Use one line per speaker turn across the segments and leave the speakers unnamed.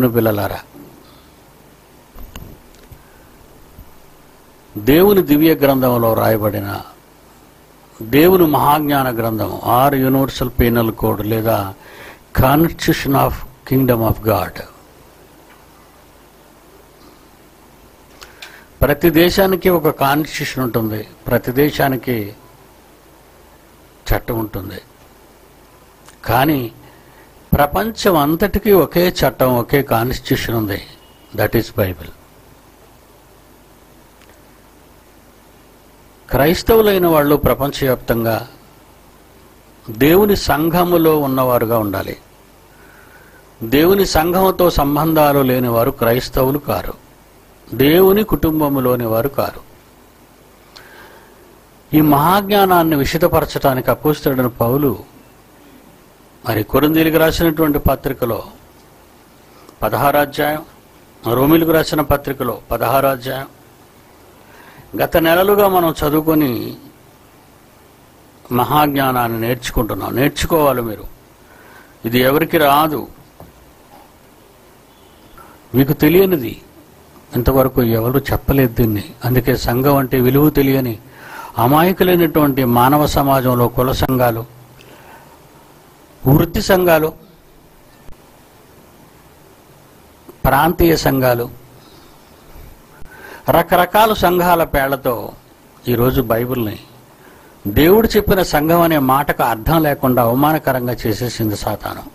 దేవుని పిల్లలారా దేవుని దివ్య గ్రంథంలో రాయబడిన దేవుని మహాజ్ఞాన గ్రంథం ఆర్ యూనివర్సల్ పీనల్ కోడ్ లేదా constitution of kingdom of God ప్రతి దేశానికి ఒక కాన్స్టిట్యూషన్ ఉంటుంది ప్రతి దేశానికి చట్టం ఉంటుంది కానీ ప్రపంచం అంతటికీ ఒకే చట్టం ఒకే కాన్స్టిట్యూషన్ ఉంది దట్ ఈస్ బైబిల్ క్రైస్తవులైన వాళ్ళు ప్రపంచవ్యాప్తంగా దేవుని సంఘములో ఉన్నవారుగా ఉండాలి దేవుని సంఘముతో సంబంధాలు లేనివారు క్రైస్తవులు కారు దేవుని కుటుంబములోని వారు కారు ఈ మహాజ్ఞానాన్ని విషితపరచడానికి అపోస్తుడైన పౌలు మరి కొరిందీలకు రాసినటువంటి పత్రికలో పదహారు అధ్యాయం రోమిలకు రాసిన పత్రికలో పదహారు అధ్యాయం గత నెలలుగా మనం చదువుకొని మహాజ్ఞానాన్ని నేర్చుకుంటున్నాం నేర్చుకోవాలి మీరు ఇది ఎవరికి రాదు మీకు తెలియనిది ఇంతవరకు ఎవరు చెప్పలేదు దీన్ని అందుకే సంఘం అంటే విలువ తెలియని అమాయకులైనటువంటి మానవ సమాజంలో కుల సంఘాలు వృత్తి సంఘాలు ప్రాంతీయ సంఘాలు రకరకాల సంఘాల పేళ్లతో ఈరోజు బైబిల్ని దేవుడు చెప్పిన సంఘం అనే మాటకు అర్థం లేకుండా అవమానకరంగా చేసేసింది సాతాను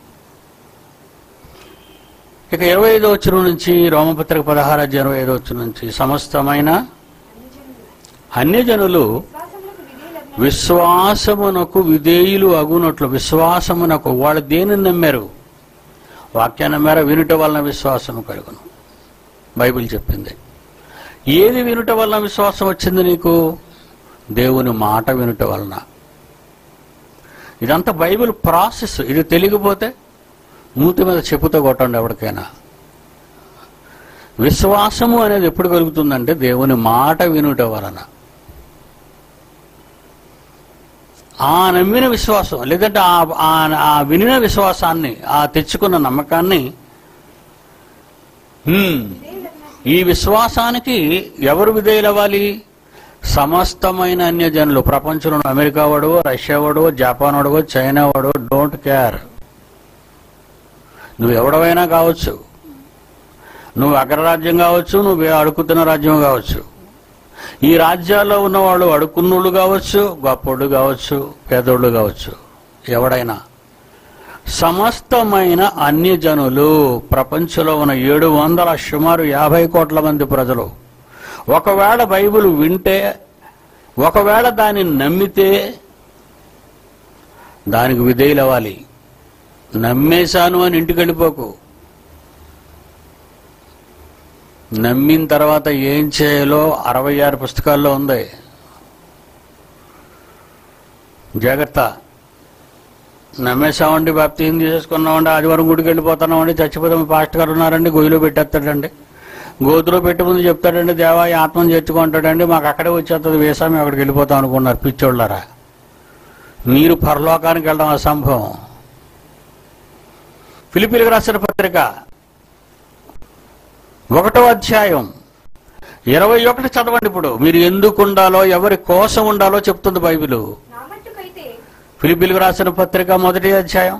ఇక ఇరవై ఐదో వచ్చిన నుంచి రోమపత్రిక పదహారు అధ్యాయం ఇరవై ఐదో వచ్చిన నుంచి సమస్తమైన అన్యజనులు
విశ్వాసములకు విధేయులగున
విశ్వాసమునకు విధేయులు అగునట్లు విశ్వాసమునకు వాళ్ళు దేనిని నమ్మారు వాక్యాన్ని నమ్మారా వినుట వలన విశ్వాసం కలుగును బైబిల్ చెప్పింది ఏది వినుట వలన విశ్వాసం వచ్చింది నీకు దేవుని మాట వినుట వలన ఇదంతా బైబిల్ ప్రాసెస్ ఇది తెలియకపోతే మూతి మీద చెప్పుతో కొట్టండి ఎవరికైనా విశ్వాసము అనేది ఎప్పుడు కలుగుతుందంటే దేవుని మాట వినుట వలన ఆ నమ్మిన విశ్వాసం లేదంటే ఆ ఆ- ఆ వినిన విశ్వాసాన్ని ఆ తెచ్చుకున్న నమ్మకాన్ని హ్మ్, ఈ విశ్వాసానికి ఎవరు విధేయులవ్వాలి సమస్తమైన అన్యజనులు ప్రపంచంలో అమెరికా వాడు రష్యా వాడు జపాన్ వాడు చైనా వాడు డోంట్ కేర్ నువ్వు ఎవడవైనా కావచ్చు నువ్వు అగ్రరాజ్యం కావచ్చు నువ్వు అడుగుతున్న రాజ్యం కావచ్చు ఈ రాజ్యాల్లో ఉన్నవాళ్ళు అడుక్కున్నోళ్ళు కావచ్చు గొప్పోళ్ళు కావచ్చు పేదోళ్ళు కావచ్చు ఎవడైనా సమస్తమైన అన్యజనులు ప్రపంచంలో ఉన్న ఏడు వందల సుమారు యాభై కోట్ల మంది ప్రజలు ఒకవేళ బైబిల్ వింటే ఒకవేళ దాన్ని నమ్మితే దానికి విధేయులవ్వాలి నమ్మేశాను అని ఇంటికి వెళ్ళిపోకు నమ్మిన తర్వాత ఏం చేయాలో అరవై ఆరు పుస్తకాల్లో ఉంది జాగ్రత్త నమ్మేశామండి బాప్తీం తీసేసుకున్నామండి ఆదివారం గుడికి వెళ్ళిపోతున్నామండి చచ్చిపోతాం పాస్ట్ గారు ఉన్నారండి గొయ్యిలో పెట్టేస్తాడండి గోతులో పెట్టే ముందు చెప్తాడండి దేవా ఈ ఆత్మను చేర్చుకుంటాడండి మాకు అక్కడే వచ్చేస్తుంది వేసామి అక్కడికి వెళ్ళిపోతాం అనుకున్నారు పిచ్చోళ్ళారా మీరు పరలోకానికి వెళ్ళడం అసంభవం ఫిలిపిలకు రాసిన పత్రిక ఒకటో అధ్యాయం ఇరవై ఒకటి చదవండి ఇప్పుడు మీరు ఎందుకు ఉండాలో ఎవరి కోసం ఉండాలో చెప్తుంది బైబిల్
నా మట్టుకైతే
ఫిలిపిలకు రాసిన పత్రిక మొదటి అధ్యాయం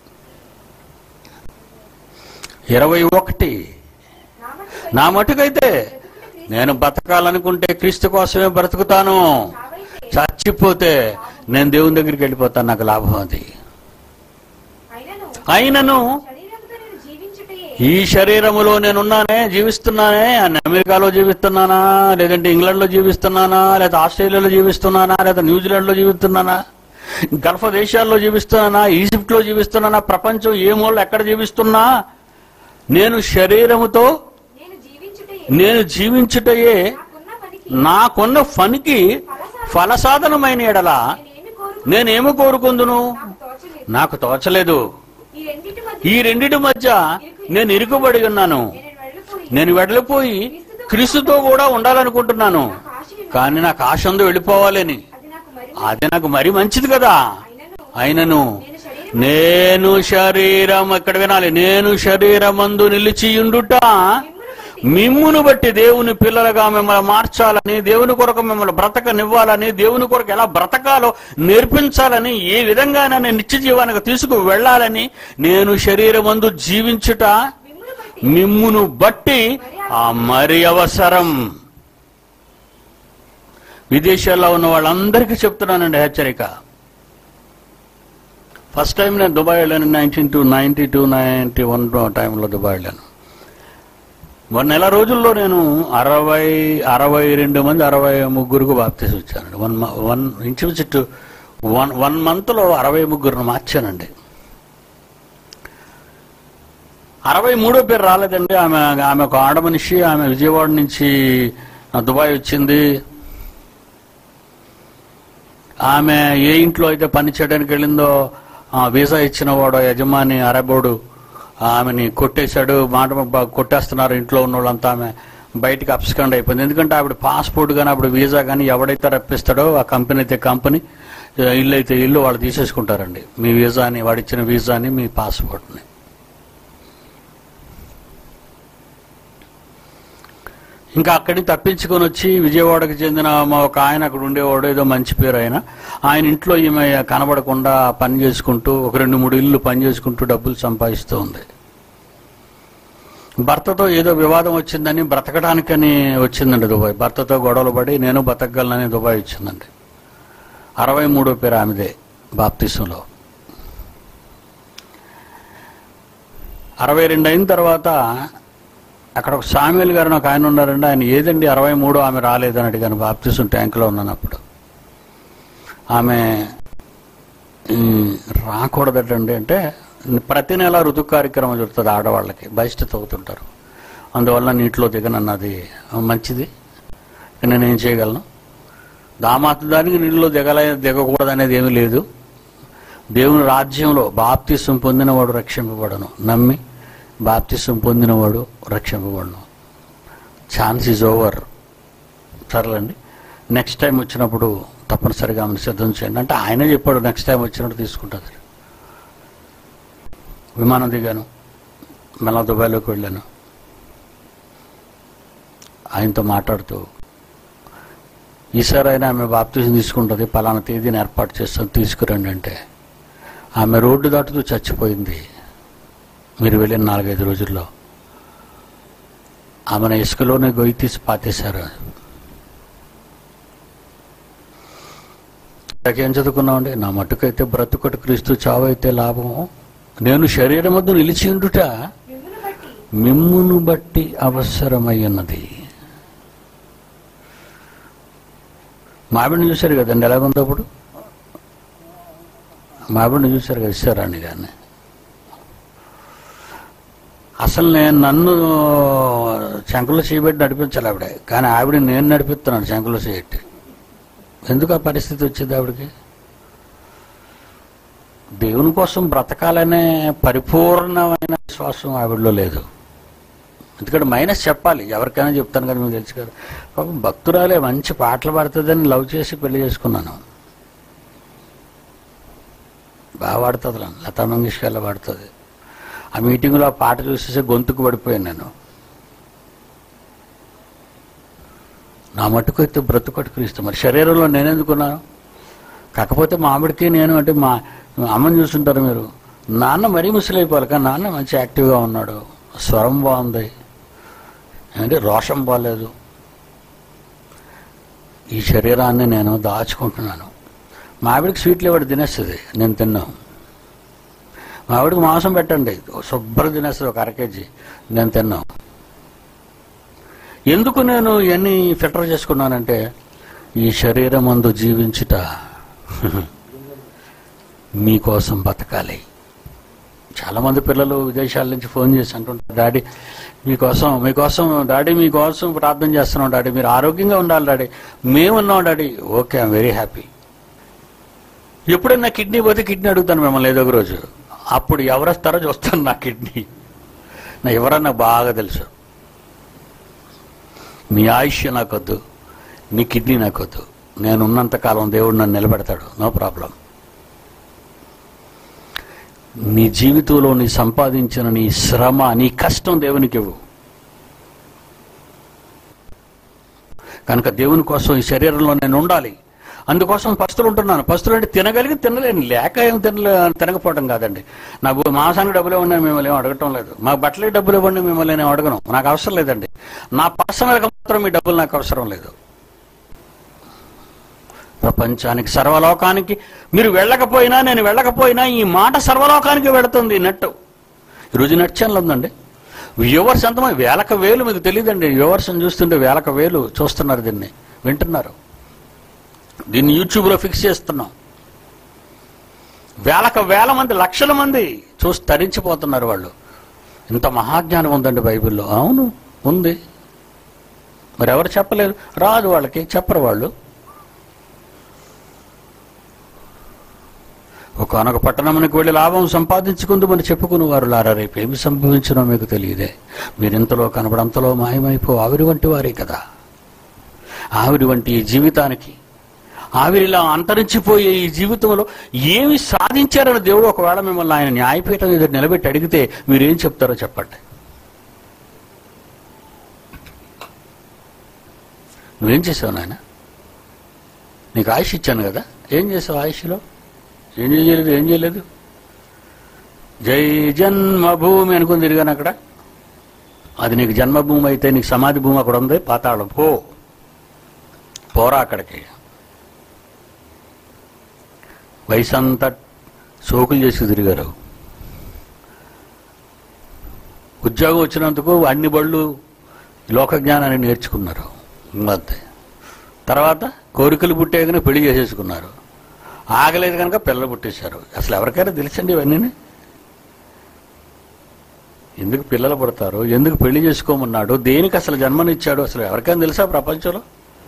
ఇరవై ఒకటి
నా మట్టుకైతే
నా మటుకైతే
బ్రతుకుట క్రీస్తు
నేను బతకాలనుకుంటే క్రీస్తు కోసమే బ్రతుకుతాను
చావైతే
చచ్చిపోతే నేను దేవుని దగ్గరికి వెళ్ళిపోతాను నాకు లాభం అది
అయినను
అయినను
శరీరంతో నేను జీవించుటయే
ఈ శరీరములో నేనున్నానే జీవిస్తున్నానే అని అమెరికాలో జీవిస్తున్నానా లేదంటే ఇంగ్లాండ్ లో జీవిస్తున్నానా లేదా ఆస్ట్రేలియాలో జీవిస్తున్నానా లేదా న్యూజిలాండ్ లో జీవిస్తున్నానా గల్ఫ్ దేశాల్లో జీవిస్తున్నానా ఈజిప్ట్ లో జీవిస్తున్నానా ప్రపంచం ఏ మూల ఎక్కడ జీవిస్తున్నా నేను శరీరముతో
నేను జీవించుటయే
నేను జీవించుటయే
నాకున్న పనికి
నాకున్న పనికి ఫలసాధనమైన ఎడల
నేనేమి కోరుకు
నేనేమి కోరుకుందును
నాకు తోచలేదు
నాకు తోచలేదు
ఈ రెండింటి మధ్య
ఈ రెండిటి మధ్య నేను ఇరుకుబడి ఉన్నాను
నేను వెళ్ళిపోయి
నేను వెళ్ళిపోయి క్రీస్తుతో కూడా ఉండాలనుకుంటున్నాను
నాకు ఆశ ఉన్నది.
కానీ నాకు ఆశ ఉందో వెళ్ళిపోవాలని
అది నాకు మరి
అది నాకు మరి మంచిది కదా
అయినను
అయినను
నేను శరీరం
నేను శరీరం ఇక్కడ వినాలి నేను శరీరమందు నిలిచియుండుట మిమ్మును బట్టి దేవుని పిల్లలుగా మిమ్మల్ని మార్చాలని దేవుని కొరకు మిమ్మల్ని బ్రతకనివ్వాలని దేవుని కొరకు ఎలా బ్రతకాలో నేర్పించాలని ఏ విధంగానైనా నిత్య జీవానికి తీసుకు వెళ్ళాలని నేను శరీరమందు జీవించుట
మిమ్మును బట్టి
మిమ్మును బట్టి ఆ మరి అవసరం విదేశాల్లో ఉన్న వాళ్ళందరికీ చెప్తున్నానండి హెచ్చరిక ఫస్ట్ టైం నేను దుబాయ్ వెళ్ళాను nineteen two ninety two ninety one టైంలో దుబాయ్ వెళ్ళాను ఒక నెల రోజుల్లో నేను అరవై అరవై రెండు మంది అరవై ముగ్గురుకు బాప్తీసి వచ్చానండి వన్ మ- వన్ ఇంచుమించు వన్ వన్ మంత్లో అరవై ముగ్గురును మార్చానండి అరవై మూడో పేరు రాలేదండి ఆమె ఆమె ఒక ఆడ మనిషి ఆమె విజయవాడ నుంచి దుబాయ్ వచ్చింది ఆమె ఏ ఇంట్లో అయితే పని చేయడానికి వెళ్ళిందో ఆ వీసా ఇచ్చిన వాడు యజమాని అరబోడు ఆమెని కొట్టేశాడు మాట బ- కొట్టేస్తున్నారు ఇంట్లో ఉన్న వాళ్ళంతా ఆమె బయటికి అప్స్కండ్ అయిపోయింది ఎందుకంటే ఆవిడ పాస్పోర్ట్ కానీ ఆవిడ వీసా కానీ ఎవడైతే రప్పిస్తాడో ఆ కంపెనీ అయితే కంపెనీ ఇల్లు అయితే ఇల్లు వాళ్ళు తీసేసుకుంటారండి మీ వీసాని వాడిచ్చిన వీసాని మీ పాస్పోర్ట్ని ఇంకా అక్కడిని తప్పించుకొని వచ్చి విజయవాడకు చెందిన మా ఒక ఆయన అక్కడ ఉండేవాడు ఏదో మంచి పేరు ఆయన ఆయన ఇంట్లో ఈమె కనబడకుండా పని చేసుకుంటూ ఒక రెండు మూడు ఇల్లు పని చేసుకుంటూ డబ్బులు సంపాదిస్తూ ఉంది భర్తతో ఏదో వివాదం వచ్చిందని బ్రతకడానికని వచ్చిందండి దుబాయ్ భర్తతో గొడవలు పడి నేను బతకగలనని దుబాయ్ వచ్చిందండి అరవై మూడో పేరు ఆమెదే బాప్తిసంలో అరవై రెండు అయిన తర్వాత అక్కడ ఒక సామ్యుల్ గారు ఒక ఆయన ఉన్నారండి ఆయన ఏదండి అరవై మూడు ఆమె రాలేదని అడిగాను బాప్తిసం ట్యాంకులో ఉన్నాను అప్పుడు ఆమె "ఉమ్, రాకూడదటండి అంటే ప్రతి నెల ఋతు కార్యక్రమం జరుగుతుంది ఆడవాళ్ళకి బహిష్ట అవుతుంటారు అందువల్ల నీటిలో దిగనన్నది మంచిది నేనేం చేయగలను దామాత దానికి నీళ్ళలో దిగల దిగకూడదు అనేది ఏమీ లేదు దేవుని రాజ్యంలో బాప్తిసం పొందినవాడు రక్షింపబడను నమ్మి బాప్తిసం పొందినవాడు రక్షింపబడను ఛాన్స్ ఈజ్ ఓవర్ సరేలండి నెక్స్ట్ టైం వచ్చినప్పుడు తప్పనిసరిగా ఆమెను సిద్ధం చేయండి అంటే ఆయనే చెప్పాడు నెక్స్ట్ టైం వచ్చినప్పుడు తీసుకుంటుంది విమానం దిగాను మళ్ళా దుబాయ్లోకి వెళ్ళాను ఆయనతో మాట్లాడుతూ ఈసారి అయినా ఆమె బాప్తిజం తీసుకుంటుంది పలానా తేదీని ఏర్పాటు చేస్తాను తీసుకురండి అంటే ఆమె రోడ్డు దాటుతూ చచ్చిపోయింది మీరు వెళ్ళిన నాలుగైదు రోజుల్లో ఆమెను ఇసుకలోనే గొయ్యి తీసి పాతేశారు నాకేం చదువుకున్నామండి నా మట్టుకైతే బ్రతుకటి క్రీస్తు చావైతే లాభము నేను శరీరం వద్ద నిలిచి ఉండుట
మిమ్మును బట్టి
మిమ్మును బట్టి అవసరమయ్యున్నది మావిడిని చూశారు కదండి ఎలాగుందో అప్పుడు మావిడిని చూశారు కదా ఇస్తారాణి గారిని అసలు నేను నన్ను శంకులో చేయబెట్టి నడిపించాలి ఆవిడ కానీ ఆవిడ నేను నడిపిస్తున్నాను శంకులో చేయట్టి ఎందుకు ఆ పరిస్థితి వచ్చింది ఆవిడకి దేవుని కోసం బ్రతకాలనే పరిపూర్ణమైన విశ్వాసం ఆవిడలో లేదు ఎందుకంటే మైనస్ చెప్పాలి ఎవరికైనా చెప్తాను కదా మీకు తెలుసు కదా పాపం భక్తురాలే మంచి పాటలు పాడుతుందని లవ్ చేసి పెళ్లి చేసుకున్నాను బాగా పాడుతుంది లతా మంగేష్కర్లా పాడుతుంది ఆ మీటింగ్లో ఆ పాట చూసేసి గొంతుకు పడిపోయాను నేను నా మటుకు అయితే బ్రతుకట్టు క్రీస్తు మరి శరీరంలో నేనెందుకున్నాను కాకపోతే మా ఆవిడకి నేను అంటే మా అమ్మని చూస్తుంటారు మీరు నాన్న మరీ ముసలైపోవాలి కానీ నాన్న మంచి యాక్టివ్గా ఉన్నాడు స్వరం బాగుంది అంటే రోషం బాగాలేదు ఈ శరీరాన్ని నేను దాచుకుంటున్నాను మా ఆవిడకి స్వీట్లు ఇవ్వడు తినేస్తుంది నేను తిన్నాను మా ఆవిడకి మాంసం పెట్టండి శుభ్రం తినేస్తుంది ఒక అర కేజీ నేను తిన్నాను ఎందుకు నేను ఇవన్నీ ఫిల్టర్ చేసుకున్నానంటే ఈ శరీరం అందు జీవించుట మీకోసం బతకాలి చాలా మంది పిల్లలు విదేశాల నుంచి ఫోన్ చేసి అంటుంటారు డాడీ మీకోసం మీకోసం డాడీ మీకోసం ప్రార్థన చేస్తున్నాం డాడీ మీరు ఆరోగ్యంగా ఉండాలి డాడీ మేమున్నాం daddy okay I'm very happy ఎప్పుడైనా కిడ్నీ పోతే కిడ్నీ అడుగుతాను మిమ్మల్ని ఏదో ఒక రోజు అప్పుడు ఎవరు వస్తారో చూస్తాను నా కిడ్నీ నా ఎవరన్నా బాగా తెలుసు నీ ఆయుష్ నాకొద్దు నీ కిడ్నీ నాకొద్దు నేను ఉన్నంత కాలం దేవుడు నన్ను నిలబెడతాడు నో ప్రాబ్లం నీ జీవితంలో నీ సంపాదించిన నీ శ్రమ నీ కష్టం దేవునికి ఇవ్వు కనుక దేవుని కోసం ఈ శరీరంలో నేను ఉండాలి అందుకోసం పస్తులు ఉంటున్నాను పస్తులు అంటే తినగలిగి తినలేను లేక ఏం తినలే తినకపోవడం కాదండి నా భూ- మాసానికి డబ్బులు ఇవ్వండి మిమ్మల్ని ఏం అడగటం లేదు మా బట్టలకి డబ్బులు ఇవ్వండి మిమ్మల్ని నేను అడగను నాకు అవసరం లేదండి నా పర్సనల్గా మాత్రం మీ డబ్బులు నాకు అవసరం లేదు ప్రపంచానికి సర్వలోకానికి మీరు వెళ్ళకపోయినా నేను వెళ్ళకపోయినా ఈ మాట సర్వలోకానికి వెళుతుంది ఈ నెట్ ఈరోజు నెట్ ఛానల్ ఉందండి వ్యూవర్స్ ఎంతమంది వేలకు వేలు మీకు తెలియదండి వ్యూవర్స్ చూస్తుంటే వేలకు వేలు చూస్తున్నారు దీన్ని వింటున్నారు దీన్ని యూట్యూబ్లో ఫిక్స్ చేస్తున్నాం వేలకు వేల మంది లక్షల మంది చూసి తరించిపోతున్నారు వాళ్ళు ఇంత మహాజ్ఞానం ఉందండి బైబిల్లో అవును ఉంది మరి ఎవరు చెప్పలేరు రాదు వాళ్ళకి చెప్పరు వాళ్ళు ఒకనొక పట్టణమునికి వెళ్ళి లాభం సంపాదించుకుందామని చెప్పుకుని వారు లారా రేపు ఏమి సంభవించినో మీకు తెలియదే మీరింతలో కనబడంతలో మాయమైపో ఆవిరి వంటి వారే కదా ఆవిరి వంటి ఈ జీవితానికి ఆవిరిలా అంతరించిపోయే ఈ జీవితంలో ఏమి సాధించారని దేవుడు ఒకవేళ మిమ్మల్ని ఆయన న్యాయపీఠం ఎదురు నిలబెట్టి అడిగితే మీరేం చెప్తారో చెప్పండి నువ్వేం చేసావు నాయన నీకు ఆయుష్ ఇచ్చాను కదా ఏం చేసావు ఆయుష్లో ఏం చేయలేదు ఏం చేయలేదు జై జన్మభూమి అనుకుని తిరిగాను అక్కడ అది నీకు జన్మభూమి అయితే నీకు సమాధి భూమి అక్కడ ఉంది పాతాళం పో పోరా అక్కడికి వయసు అంతా సోకులు చేసి తిరిగారు ఉద్యోగం వచ్చినందుకు అన్ని బళ్ళు లోక జ్ఞానాన్ని నేర్చుకున్నారు అంతే తర్వాత కోరికలు పుట్టేగానే పెళ్లి చేసేసుకున్నారు ఆగలేదు కనుక పిల్లలు పుట్టేశారు అసలు ఎవరికైనా తెలుసండి ఇవన్నీ ఎందుకు పిల్లలు పుడతారు ఎందుకు పెళ్లి చేసుకోమన్నాడు దేనికి అసలు జన్మనిచ్చాడు అసలు ఎవరికైనా తెలుసా ప్రపంచంలో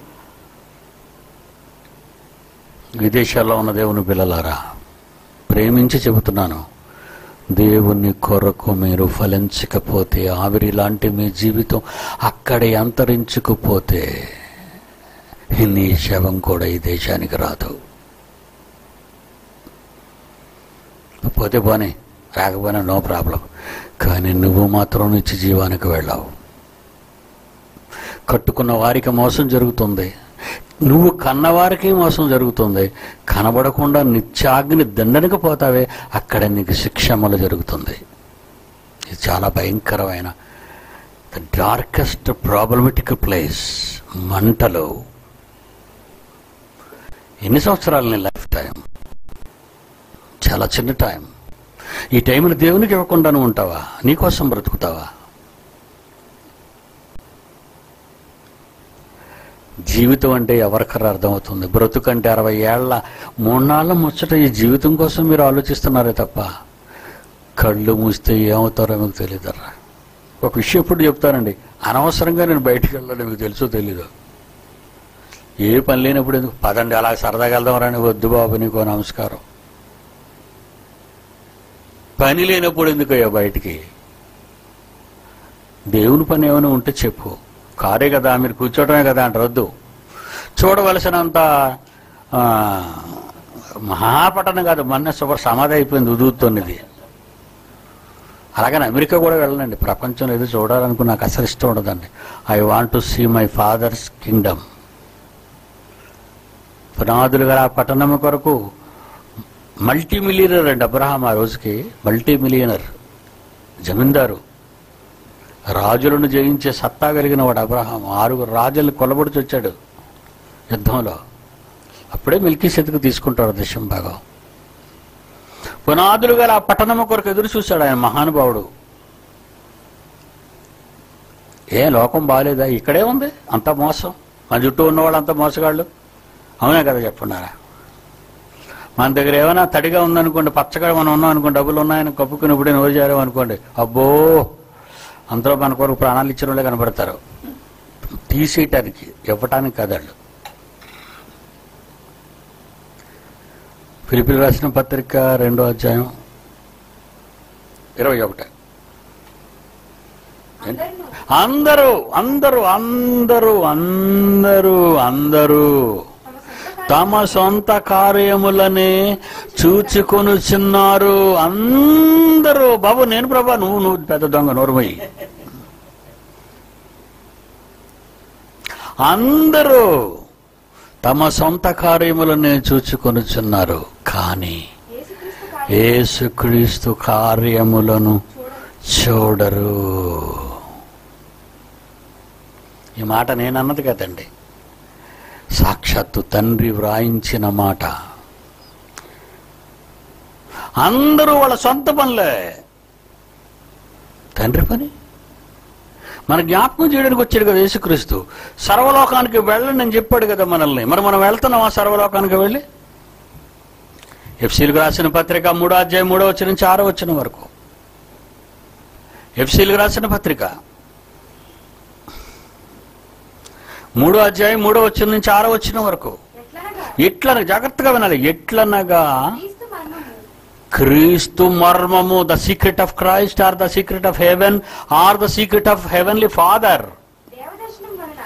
విదేశాల్లో ఉన్న దేవుని పిల్లలారా ప్రేమించి చెబుతున్నాను దేవుని కొరకు మీరు ఫలించకపోతే ఆవిరి లాంటి మీ జీవితం అక్కడే అంతరించుకుపోతే నీ శవం కూడా ఈ దేశానికి రాదు పోతే పోనీ రాకపోయినా నో ప్రాబ్లం కానీ నువ్వు మాత్రం నిత్య జీవానికి వెళ్ళావు కట్టుకున్న వారికి మోసం జరుగుతుంది నువ్వు కన్నవారికి మోసం జరుగుతుంది కనబడకుండా నిత్యాగ్ని దండనికి పోతావే అక్కడ నీకు శిక్షమలు జరుగుతుంది ఇది చాలా భయంకరమైన ద డార్కెస్ట్ ప్రాబ్లమెటిక్ ప్లేస్ మంటలు ఎన్ని సంవత్సరాలు నీ లైఫ్ టైం చాలా చిన్న టైం ఈ టైంని దేవునికి ఇవ్వకుండా నువ్వు ఉంటావా నీకోసం బ్రతుకుతావా జీవితం అంటే ఎవరికరా అర్థమవుతుంది బ్రతుకంటే అరవై ఏళ్ల మూడు ముచ్చట ఈ జీవితం కోసం మీరు ఆలోచిస్తున్నారే తప్ప కళ్ళు మూస్తే ఏమవుతారో మీకు తెలియదరా ఒక విషయం ఎప్పుడు చెప్తానండి అనవసరంగా నేను బయటికి వెళ్ళాలి మీకు తెలుసో తెలీదు ఏ పని లేనప్పుడు ఎందుకు పదండి అలా సరదాగా వెళ్దాం రాని వద్దు బాబు నీకో నమస్కారం పని లేనప్పుడు ఎందుకయ్యా బయటికి దేవుని పని ఏమైనా ఉంటే చెప్పు కారే కదా మీరు కూర్చోవడమే కదా అంటారు వద్దు చూడవలసినంత ఆ, మహాపట్టణం కాదు మొన్న సూపర్ సమాధి అయిపోయింది ఉదూతున్నది అలాగని అమెరికా కూడా వెళ్ళండి ప్రపంచంలో ఏదో చూడాలనుకుని నాకు అసలు ఇష్టం ఉండదండి I want to see my father's kingdom పునాదులు గల ఆ పట్టణం కొరకు మల్టీ మిలియనర్ అండి అబ్రహాం ఆ రోజుకి మల్టీ మిలియనర్ జమీందారు రాజులను జయించే సత్తా కలిగిన వాడు అబ్రహాం ఆరుగురు రాజులను కొలబడిచి వచ్చాడు యుద్ధంలో అప్పుడే మిల్కీ సెతుకు తీసుకుంటాడు దేశం భాగం పునాదులు గల ఆ పట్టణము కొరకు ఎదురు చూశాడు ఆయన మహానుభావుడు ఏ లోకం బాగాలేదా ఇక్కడే ఉంది అంత మోసం మన చుట్టూ ఉన్నవాళ్ళు అంత మోసగాళ్ళు అవునా కదా చెప్పున్నారా మన దగ్గర ఏమైనా తడిగా ఉందనుకోండి పచ్చగా మనం ఉన్నాం అనుకోండి డబ్బులు ఉన్నాయని కప్పుకుని ఇప్పుడే నోరు జారాం అనుకోండి అబ్బో అంతలో మన కొరకు ప్రాణాలు ఇచ్చిన వాళ్ళే కనబడతారు తీసేయటానికి ఇవ్వటానికి కదాళ్ళు ఫిలిపిల్ రాసిన పత్రిక రెండో అధ్యాయం ఇరవై ఒకటి అందరూ అందరూ అందరూ అందరూ అందరూ తమ సొంత కార్యములనే చూచుకొనుచున్నారు అందరూ బాబు నేను ప్రభా నువ్వు నువ్వు పెద్ద దొంగ నోరుమయ్యి అందరూ తమ సొంత కార్యములనే చూచుకొనుచున్నారు కానీ
యేసుక్రీస్తు కార్యం
యేసుక్రీస్తు కార్యములను చూడరు ఈ మాట నేనన్నది కదండి సాక్షాత్తు తండ్రి వ్రాయించిన మాట అందరూ వాళ్ళ సొంత పనులే తండ్రి పని మన జ్ఞాపకం చేయడానికి వచ్చాడు కదా యేసుక్రీస్తు సర్వలోకానికి వెళ్ళండి అని చెప్పాడు కదా మనల్ని మరి మనం వెళ్తున్నామా సర్వలోకానికి వెళ్ళి ఎఫ్సీలకు రాసిన పత్రిక మూడో అధ్యాయం మూడో వచ్చిన నుంచి ఆరో వచ్చిన వరకు ఎఫ్సీలకు రాసిన పత్రిక మూడో అధ్యాయం మూడో వచ్చిన నుంచి ఆరో వచ్చిన వరకు
ఎట్లనగా
ఎట్లనగా జాగ్రత్తగా వినాలి ఎట్లనగా
క్రీస్తు మర్మము
క్రీస్తు మర్మము the secret of Christ or the secret of heaven or the secret of heavenly father
దేవదర్శనం వలన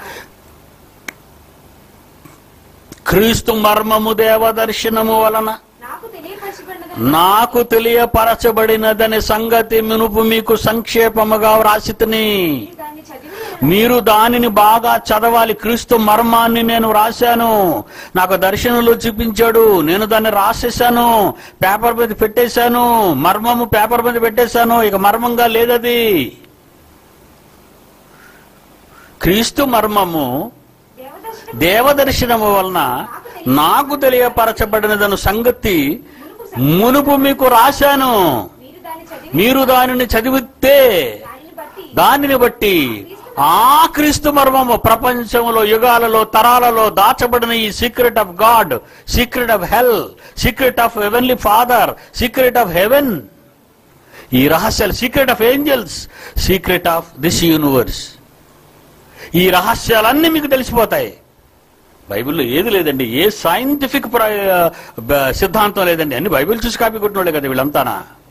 క్రీస్తు మర్మము దేవదర్శనము వలన
నాకు తెలియపరచబడినదని
నాకు తెలియపరచబడినదనే సంగతి మునుపు మీకు సంక్షేపముగా వ్రాసితిని
మీరు దాన్ని చదివి
మీరు దానిని బాగా చదవాలి క్రీస్తు మర్మాన్ని నేను రాశాను నాకు దర్శనంలో చూపించాడు నేను దాన్ని రాసేశాను పేపర్ మీద పెట్టేశాను మర్మము పేపర్ మీద పెట్టేశాను ఇక మర్మంగా లేదది క్రీస్తు మర్మము
దేవదర్శనం
దేవదర్శనము వలన నాకు తెలియపరచబడినదను సంగతి మునుపు మీకు రాశాను
మీరు దాన్ని చదివి
మీరు దానిని చదివితే
దానిని బట్టి
దానిని బట్టి ఆ క్రీస్తు మర్మము ప్రపంచంలో యుగాలలో తరాలలో దాచబడిన ఈ secret of God secret of hell secret of heavenly father secret of heaven ఈ రహస్యాలు secret of angels secret of this universe ఈ రహస్యాలన్నీ మీకు తెలిసిపోతాయి బైబిల్లో ఏది లేదండి ఏ సైంటిఫిక్ ప్ర- బ- సిద్ధాంతం లేదండి అన్ని బైబిల్ చూసి కాపీ కొట్టినోళ్ళే కదా వీళ్ళంతానా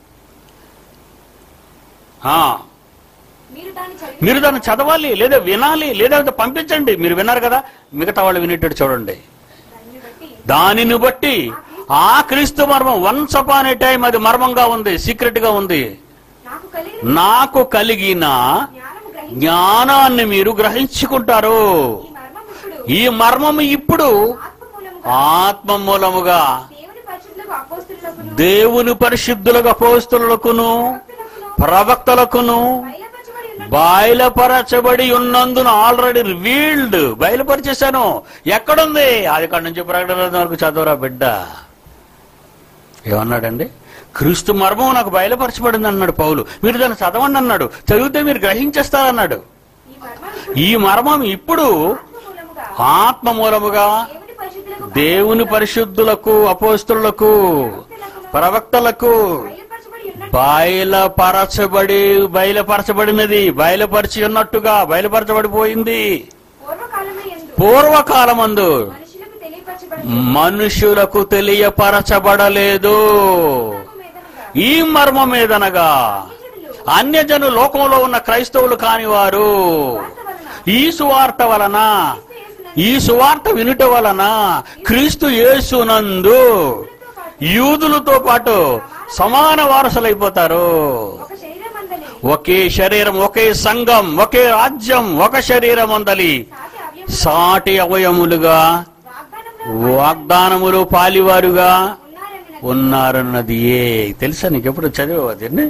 ఆ,
మీరు దాన్ని చదివి
మీరు దాన్ని చదవాలి లేదా వినాలి లేదా పంపించండి మీరు విన్నారు కదా మిగతా వాళ్ళు వినేటట్టు చూడండి
దానిని బట్టి
దానిని బట్టి ఆ క్రీస్తు మర్మం వన్స్ అపాన్ ఏ టైం అది మర్మంగా ఉంది సీక్రెట్ గా ఉంది
నాకు కలిగిన
నాకు కలిగిన
జ్ఞానము గ్రహించి
జ్ఞానాన్ని మీరు గ్రహించుకుంటారు
ఈ మర్మం ఇప్పుడు
ఈ మర్మము ఇప్పుడు
ఆత్మ
ఆత్మ
మూలముగా
మూలముగా
దేవుని పరిశుద్ధులకు అపోస్తులకు
దేవుని పరిశుద్ధులకు అపోస్తులకును ప్రవక్తలకును
బయలుపరచబడి ఉన్న
బయలుపరచబడి ఉన్నందున ఆల్రెడీ రివీల్డ్ బయలుపరిచేశాను ఎక్కడుంది అది కాడ నుంచి ప్రకటన వరకు చదవరా బిడ్డ ఏమన్నాడండి క్రీస్తు మర్మం నాకు బయలుపరచబడింది అన్నాడు పౌలు మీరు దాన్ని చదవండి అన్నాడు చదివితే మీరు గ్రహించేస్తారన్నాడు
ఈ మర్మం ఇప్పుడు
ఈ మర్మం ఇప్పుడు
ఆత్మ మూలముగా
ఆత్మ మూలముగా
దేవుని పరిశుద్ధులకు
దేవుని పరిశుద్ధులకు అపోస్తులకు ప్రవక్తలకు
బయలుపరచబడి ఉన్న
బయలుపరచబడి బయలుపరచబడినది బయలుపరిచి ఉన్నట్టుగా బయలుపరచబడిపోయింది
పూర్వకాలమే ఎందు
పూర్వకాలమందు
మనుషులకు తెలియపరచబడి
మనుషులకు తెలియపరచబడలేదు ఈ మర్మం ఏదనగా అన్యజను లోకంలో ఉన్న క్రైస్తవులు కాని వారు ఈ సువార్త వలన ఈ సువార్త వినుట వలన క్రీస్తు యేసునందు యూదులతో పాటు సమాన వారసులైపోతారు
ఒక శరీరం అందలి
ఒకే శరీరం ఒకే సంఘం ఒకే రాజ్యం ఒక శరీరం అందలి
సాటి అవ్యము
సాటి అవయములుగా
వాగ్దానంలో
వాగ్దానములు పాలివారుగా
ఉన్నారని
ఉన్నారన్నది ఏ తెలుసా నీకు ఎప్పుడు చదివావు అదండి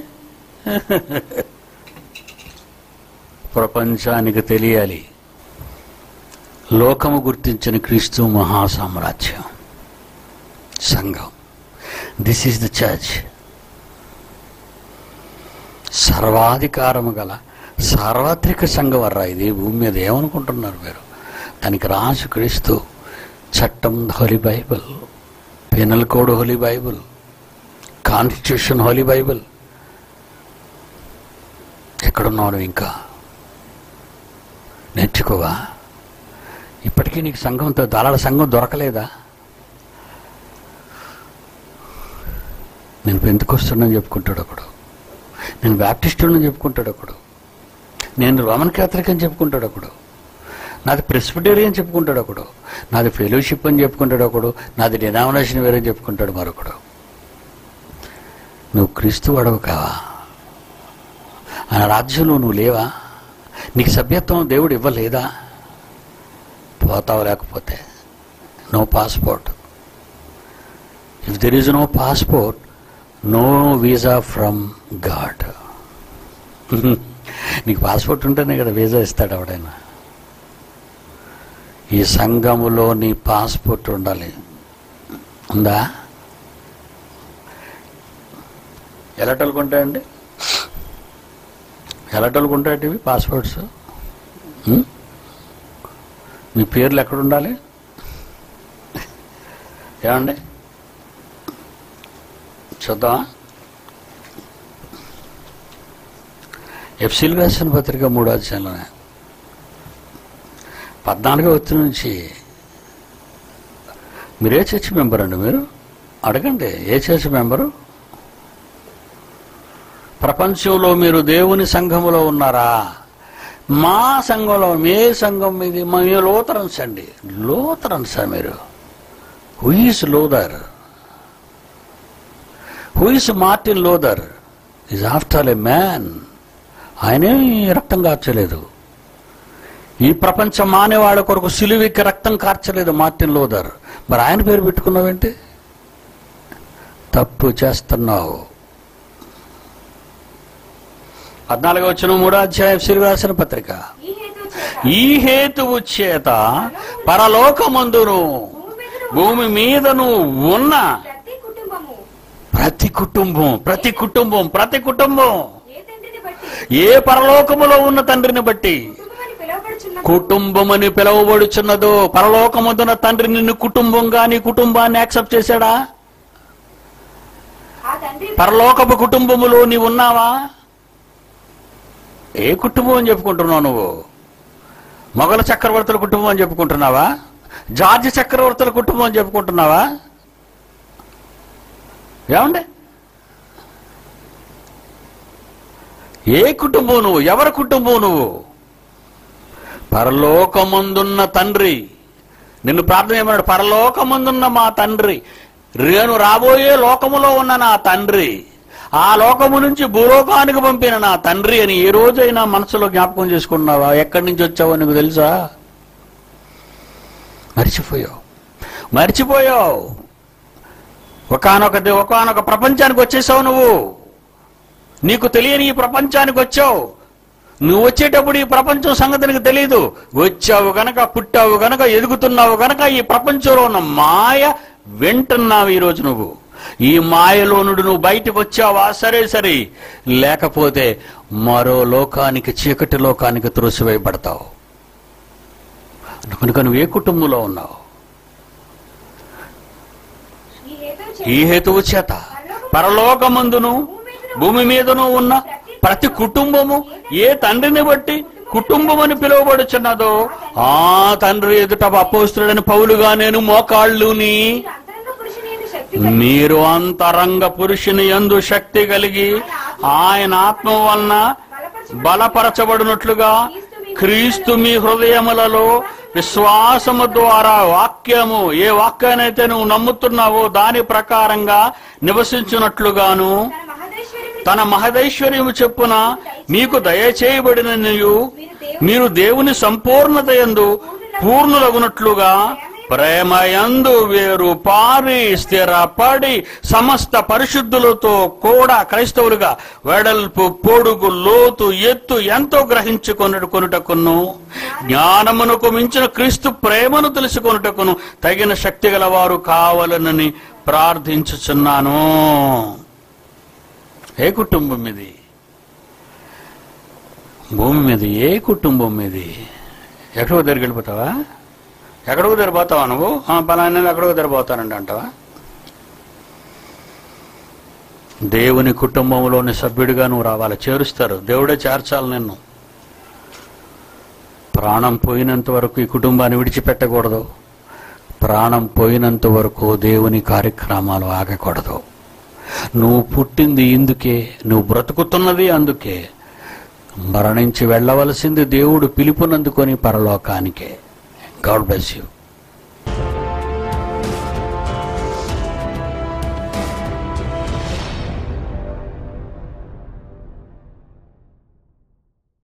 ప్రపంచానికి తెలియాలి లోకము గుర్తించిన క్రీస్తు మహాసామ్రాజ్యం సంఘం దిస్ ఈస్ ద చర్చ్ సర్వాధికారము గల సార్వత్రిక సంఘం వర్రా ఇది భూమి మీద ఏమనుకుంటున్నారు మీరు దానికి రాజు క్రీస్తు చట్టం holy Bible penal code holy Bible constitution holy Bible ఎక్కడున్నావు ఇంకా నేర్చుకోవా ఇప్పటికీ నీకు సంఘంతో దళాల సంఘం దొరకలేదా నేను పెంతుకొస్తున్నాను చెప్పుకుంటాడు ఒకడు నేను బ్యాప్టిస్టుని చెప్పుకుంటాడు ఒకడు నేను రోమన్ క్యాథలిక్ అని చెప్పుకుంటాడు ఒకడు నాది ప్రెస్బిటేరియన్ చెప్పుకుంటాడు ఒకడు నాది ఫెలోషిప్ అని చెప్పుకుంటాడు ఒకడు నాది డినామినేషన్ వేరే చెప్పుకుంటాడు మరొకడు నువ్వు క్రీస్తు వాడవు కావా ఆయన రాజ్యంలో నువ్వు లేవా నీకు సభ్యత్వం దేవుడు ఇవ్వలేదా పోతావు లేకపోతే no passport if there is no passport no visa from God నీకు పాస్పోర్ట్ ఉంటేనే కదా వీసా ఇస్తాడు ఎవడైనా ఈ సంఘములో నీ పాస్పోర్ట్ ఉండాలి ఉందా ఎలాటోళ్ళకు ఉంటాయండి ఎలాటోళ్ళకు ఉంటాయండి ఇవి పాస్పోర్ట్స్ ఉం? మీ పేర్లు ఎక్కడ ఉండాలి ఏమండి చూద్దామా ఎఫ్సీలు రాసిన పత్రిక మూడో అధ్యాయంలోనే పద్నాలుగో వచ్చిన నుంచి మీరు ఏ చర్చ్ మెంబర్ అండి మీరు అడగండి ఏ చర్చ్ మెంబరు ప్రపంచంలో మీరు దేవుని సంఘములో ఉన్నారా మా సంఘంలో మీ సంఘం మీది మా మీ లోతరన్స్ అండి లోతరన్స్ మీరు హుయిస్ లోదర్ హుయిస్ Martin Luther is after a man ఆయనే రక్తం కార్చలేదు ఈ ప్రపంచం మానేవాళ్ళ కొరకు సిలువికి రక్తం కార్చలేదు మార్టిన్ లోదర్ మరి ఆయన పేరు పెట్టుకున్నావేంటి తప్పు చేస్తున్నావు పద్నాలుగు వచ్చిన మూడో అధ్యాయం సిలువ రాసిన పత్రిక
ఈ హేతు చేత
ఈ హేతువు చేత పరలోకమందును భూమి మీదను ఉన్న
ప్రతి కుటుంబము
ప్రతి కుటుంబం ప్రతి కుటుంబం ప్రతి కుటుంబం
ఏ తండ్రిని బట్టి
ఏ పరలోకములో ఉన్న తండ్రిని బట్టి
కుటుంబమని పిలువబడుచున్న
కుటుంబమని పిలువబడుచున్నదో పరలోకముందున తండ్రి నిన్ను కుటుంబంగా నీ కుటుంబాన్ని యాక్సెప్ట్ చేశాడా
ఆ తండ్రి
పరలోకపు కుటుంబములో నీవు ఉన్నావా ఏ కుటుంబం అని చెప్పుకుంటున్నావు నువ్వు మొఘల చక్రవర్తుల కుటుంబం అని చెప్పుకుంటున్నావా జార్జి చక్రవర్తుల కుటుంబం అని చెప్పుకుంటున్నావా ఏమండి ఏ కుటుంబం నువ్వు ఎవరి కుటుంబం నువ్వు పరలోకమందున్న తండ్రి నిన్ను ప్రార్థన ఏమన్నాడు పరలోకమందున్న మా తండ్రి నేను రాబోయే లోకములో ఉన్న నా తండ్రి ఆ లోకము నుంచి భూలోకానికి పంపిన నా తండ్రి అని ఏ రోజైనా మనసులో జ్ఞాపకం చేసుకున్నావా ఎక్కడి నుంచి వచ్చావో నీకు తెలుసా మర్చిపోయావు మర్చిపోయావు ఒకనొక ఒకనొక ప్రపంచానికి వచ్చేసావు నువ్వు నీకు తెలియని ఈ ప్రపంచానికి వచ్చావు నువ్వు వచ్చేటప్పుడు ఈ ప్రపంచం సంగతి నీకు తెలియదు వచ్చావు గనక పుట్టావు గనక ఎదుగుతున్నావు గనక ఈ ప్రపంచంలో ఉన్న మాయ వింటున్నావు ఈరోజు నువ్వు ఈ మాయలో నుండి నువ్వు బయటకు వచ్చావా సరే సరే లేకపోతే మరో లోకానికి చీకటి లోకానికి త్రోసివేయబడతావు కనుక నువ్వు ఏ కుటుంబంలో ఉన్నావు
ఈ హేతు
ఈ హేతువు చేత పరలోకమందును భూమి మీదను ఉన్న ప్రతి కుటుంబము ఏ తండ్రిని బట్టి కుటుంబం అని పిలువబడుచున్నదో ఆ తండ్రి ఎదుట అపోస్తుడని పౌలుగా నేను మోకాళ్ళుని
అంతరంగ పురుషుని యందు శక్తి
మీరు అంతరంగ పురుషుని యందు శక్తి కలిగి ఆయన ఆత్మ వలన బలపరచబడినట్లుగా క్రీస్తు మీ హృదయములలో విశ్వాసము ద్వారా వాక్యము ఏ వాక్యానైతే నువ్వు నమ్ముతున్నావో దాని ప్రకారంగా నివసించున్నట్లుగాను
తన మహదేశ్వరి
తన మహదైశ్వర్యము చెప్పున మీకు దయచేయబడిన మీరు దేవుని సంపూర్ణత యందు పూర్ణులగునట్లుగా ప్రేమయందు వేరు పారి స్థిరపడి సమస్త పరిశుద్ధులతో కూడా క్రైస్తవులుగా వెడల్పు పొడుగు లోతు ఎత్తు ఎంతో గ్రహించుకొనుట కొనుటకును జ్ఞానమునకు మించిన క్రీస్తు ప్రేమను తెలుసుకొనుటకును తగిన శక్తి గలవారు కావాలనని ప్రార్థించుచున్నాను ఏ కుటుంబం ఇది భూమి మీద ఏ కుటుంబం ఇది ఎక్కడికో దగ్గరికి వెళ్ళిపోతావా ఎక్కడికో తెరిపోతావా నువ్వు ఆ, పలానా ఎక్కడికో తెరిపోతానండి అంటావా దేవుని కుటుంబంలోని సభ్యుడిగా నువ్వు రావాలి చేరుస్తారు దేవుడే చేర్చాలి నిన్ను ప్రాణం పోయినంత వరకు ఈ కుటుంబాన్ని విడిచిపెట్టకూడదు ప్రాణం పోయినంత వరకు దేవుని కార్యక్రమాలు ఆగకూడదు నువ్వు పుట్టింది ఇందుకే నువ్వు బ్రతుకుతున్నది అందుకే మరణించి వెళ్ళవలసింది దేవుడు పిలుపునందుకొని పరలోకానికే గాడ్ బ్లెస్ యూ